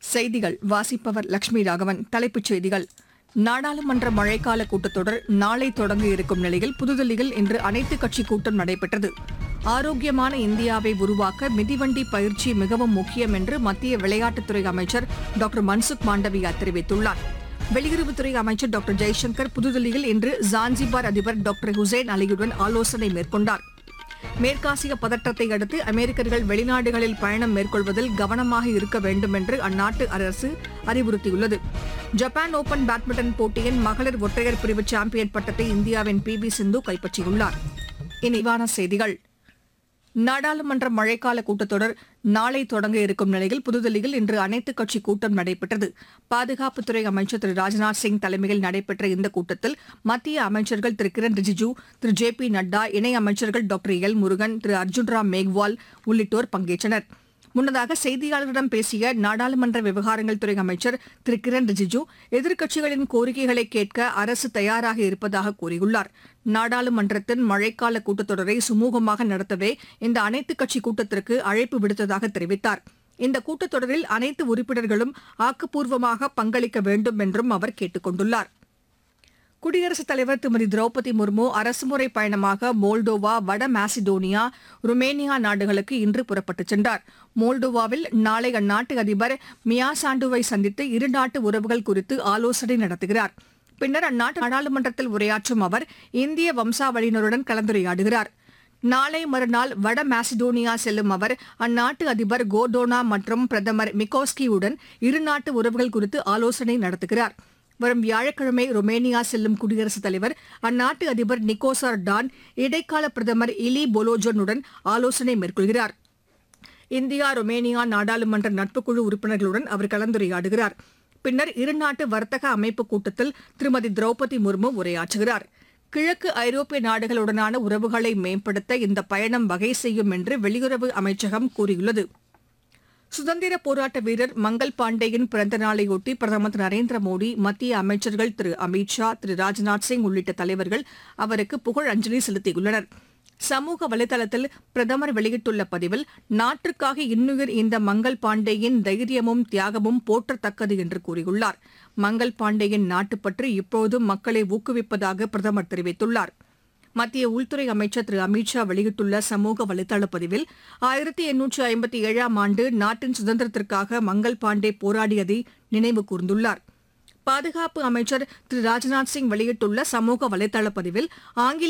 செய்திகள் வாசிப்பவர் லட்சுமி ராகவன் தலைப்புச் செய்திகள் நாடாளுமன்ற மழைக்கால கூட்டத்தொடர் நாளை தொடங்க இருக்கும் நிலையில் புதுதில்லியில் இன்று அனைத்துக் கட்சி கூட்டம் நடைபெற்றது ஆரோக்கியமான இந்தியாவை உருவாக்க மிதிவண்டி பயிற்சி மிகவும் முக்கியம் என்று மத்திய விளையாட்டுத்துறை அமைச்சர் டாக்டர் மன்சுக் மாண்டவியா தெரிவித்துள்ளார் வெளியுறவுத்துறை அமைச்சர் டாக்டர் ஜெய்சங்கர் புதுதில்லியில் இன்று ஜான்சிபார் அதிபர் டாக்டர் ஹுசைன் அலியுடன் ஆலோசனை மேற்கொண்டார் மேற்காசிய பதற்றத்தை அடுத்து அமெரிக்கர்கள் வெளிநாடுகளில் பயணம் மேற்கொள்வதில் கவனமாக இருக்க வேண்டும் என்று அந்நாட்டு அரசு அறிவுறுத்தியுள்ளது ஜப்பான் ஓபன் பேட்மிண்டன் போட்டியின் மகளிர் ஒற்றையர் பிரிவு சாம்பியன் பட்டத்தை இந்தியாவின் பி வி சிந்து கைப்பற்றியுள்ளார் இனி விரிவான செய்திகள் நாடாளுமன்ற மழைக்கால கூட்டத்தொடர் நாளை தொடங்க இருக்கும் நிலையில் புதுதில்லியில் இன்று அனைத்துக் கட்சி கூட்டம் நடைபெற்றது பாதுகாப்புத்துறை அமைச்சர் திரு ராஜ்நாத் சிங் தலைமையில் நடைபெற்ற இந்த கூட்டத்தில் மத்திய அமைச்சர்கள் திரு கிரண் ரிஜிஜு திரு ஜே பி நட்டா இணை அமைச்சர்கள் டாக்டர் எல் முருகன் திரு அர்ஜுன் ராம் மேக்வால் உள்ளிட்டோர் பங்கேற்றனர் முன்னதாக செய்தியாளர்களிடம் பேசிய நாடாளுமன்ற விவகாரங்கள் துறை அமைச்சர் திரு கிரண் ரிஜிஜு எதிர்க்கட்சிகளின் கோரிக்கைகளை கேட்க அரசு தயாராக இருப்பதாக கூறியுள்ளார் நாடாளுமன்றத்தின் மழைக்கால கூட்டத்தொடரை சுமூகமாக நடத்தவே இந்த அனைத்துக் கட்சி கூட்டத்திற்கு அழைப்பு விடுத்ததாக தெரிவித்தார் இந்த கூட்டத்தொடரில் அனைத்து உறுப்பினர்களும் ஆக்கப்பூர்வமாக பங்களிக்க வேண்டும் என்றும் அவர் கேட்டுக் கொண்டுள்ளார் குடியரசுத் தலைவர் திருமதி திரௌபதி முர்மு அரசுமுறை பயணமாக மோல்டோவா வட மாசிடோனியா ருமேனியா நாடுகளுக்கு இன்று புறப்பட்டுச் சென்றார் மோல்டோவாவில் நாளை அந்நாட்டு அதிபர் மியாசாண்டுவை சந்தித்து இருநாட்டு உறவுகள் குறித்து ஆலோசனை நடத்துகிறார் பின்னர் அந்நாட்டு நாடாளுமன்றத்தில் உரையாற்றும் அவர் இந்திய வம்சாவளியினருடன் கலந்துரையாடுகிறார் நாளை மறுநாள் வட மாசிடோனியா செல்லும் அவர் அந்நாட்டு அதிபர் கோர்டோனா மற்றும் பிரதமர் மிகோஸ்கியுடன் இருநாட்டு உறவுகள் குறித்து ஆலோசனை நடத்துகிறார் வரும் வியாழக்கிழமை ரொமேனியா செல்லும் குடியரசுத் தலைவர் அந்நாட்டு அதிபர் நிக்கோசார் டான் இடைக்கால பிரதமர் இலி பொலோஜனுடன் ஆலோசனை மேற்கொள்கிறார் இந்தியா ரொமேனியா நாடாளுமன்ற நட்புக்குழு உறுப்பினர்களுடன் அவர் கலந்துரையாடுகிறார் பின்னர் இருநாட்டு வர்த்தக அமைப்பு கூட்டத்தில் திருமதி திரௌபதி முர்மு உரையாற்றுகிறார் கிழக்கு ஐரோப்பிய நாடுகளுடனான உறவுகளை மேம்படுத்த இந்த பயணம் வகை செய்யும் என்று வெளியுறவு அமைச்சகம் கூறியுள்ளது சுதந்திர போராட்ட வீரர் மங்கள் பாண்டேயின் பிறந்த நாளையொட்டி பிரதமர் திரு நரேந்திர மோடி மத்திய அமைச்சர்கள் திரு அமித் ஷா திரு ராஜ்நாத் சிங் உள்ளிட்ட தலைவர்கள் அவருக்கு புகழ் அஞ்சலி செலுத்தியுள்ளனர் சமூக வலைதளத்தில் பிரதமர் வெளியிட்டுள்ள பதிவில் நாட்டிற்காக இன்னுயிர் இந்த மங்கள் பாண்டேயின் தைரியமும் தியாகமும் போற்றத்தக்கது என்று கூறியுள்ளார் மங்கள் பாண்டேயின் நாட்டுப்பற்று இப்போதும் மக்களை ஊக்குவிப்பதாக பிரதமர் தெரிவித்துள்ளார் மத்திய உள்துறை அமைச்சர் திரு அமித் ஷா வெளியிட்டுள்ள சமூக வலைதள பதிவில் ஆயிரத்தி எண்ணூற்று ஐம்பத்தி ஏழாம் ஆண்டு நாட்டின் சுதந்திரத்திற்காக மங்கள் பாண்டே போராடியதை நினைவு கூர்ந்துள்ளார் பாதுகாப்பு அமைச்சர் திரு ராஜ்நாத் சிங் வெளியிட்டுள்ள சமூக வலைதள பதிவில் ஆங்கில